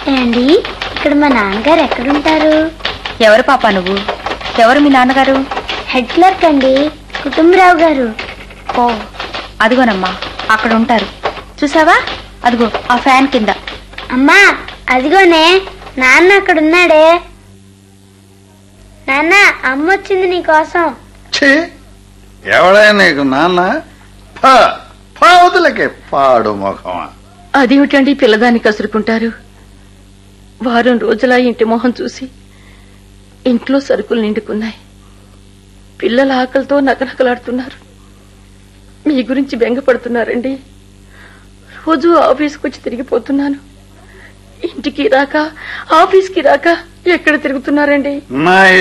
ఏమండి ఇక్కడ మా నాన్నగారు ఎక్కడుంటారు ఎవరు పాప నువ్వు ఎవరు మీ నాన్నగారు హెడ్ క్లర్క్ అండి కుటుంబరావు గారు ఓ అదిగోనమ్మా అక్కడ ఉంటారు చూసావా అదిగో ఆ ఫ్యాన్ కింద అమ్మా అదిగోనే నాన్న అక్కడ ఉన్నాడే నాన్న అమ్మ వచ్చింది నీకోసం ఛీ ఎవడే నీకు నాన్న పా, పా వదిలకే పాడు ముఖమా అదేమిటండి పిల్లదాన్ని కసురుకుంటారు వారం రోజులా ఇంటి మొహం చూసి ఇంట్లో సరుకులు నిండుకున్నాయి పిల్లల ఆకలితో నకనకలాడుతున్నారు మీ గురించి బెంగపడుతున్నారండి రోజు ఆఫీస్కి వచ్చి తిరిగిపోతున్నాను ఇంటికి రాక ఆఫీస్కి రాక ఎక్కడ తిరుగుతున్నారండి నా